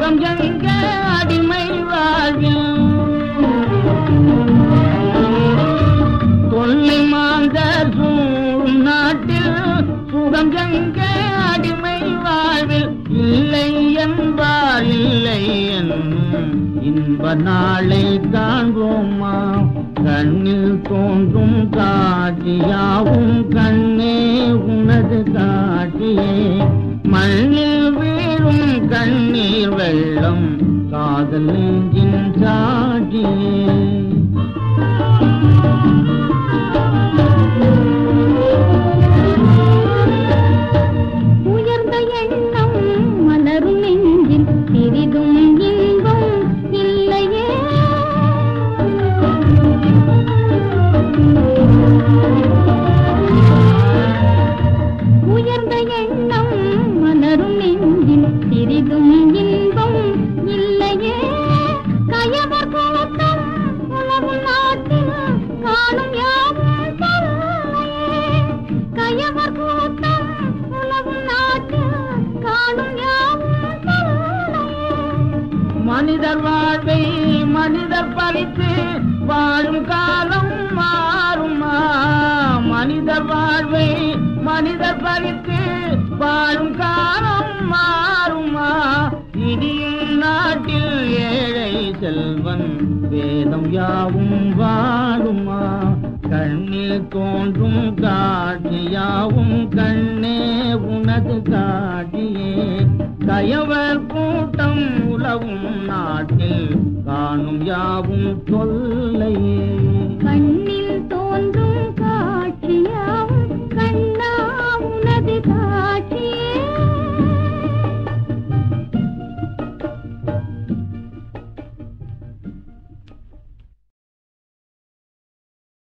சுகம் எங்க அடிமை வாழ்வில் தொல்லை மாந்தர் சூழும் நாட்டில் சுகம் எங்க அடிமை வாழ்வில் இல்லை என்பார் இல்லை என்னும் இன்ப நாளை காண்போமா கண்ணில் தோன்றும் காட்சியாவும் கண்ணே உனது காட்சியே மண்ணில் வீழும் கண்ணீர் வெள்ளம் காதல் நெஞ்சின் சாட்சியே உயர்ந்த எண்ணம் மலரும் நெஞ்சில் சிறிதும் இன்பம் இல்லையே உயர்ந்த எண்ணம் மலரும் நெஞ்சில் சிறிதும் இன்பம் இல்லையே கயவர் கூட்டம் உலகு நாட்டில் காணும் யாவும் தொல்லையே கயவர் கூட்டம் உலகு நாட்டில் காணும் யாவும் தொல்லையே மனிதர் வாழ்வை மனிதர் பறித்து வாழும் காலம் மாறுமா மனிதர் வாழ்வை மனிதர் பறித்து வாழும் காலம் மாறுமா இடியும் நாட்டில் ஏழை செல்வன் வேதம் யாவும் வாழுமா கண்ணில் தோன்றும் காட்சியாவும் கண்ணே உனது காட்சியே கயவர் கூட்டம் உலவும் நாட்டில் காணும் யாவும் தொல்லையே கண்ணே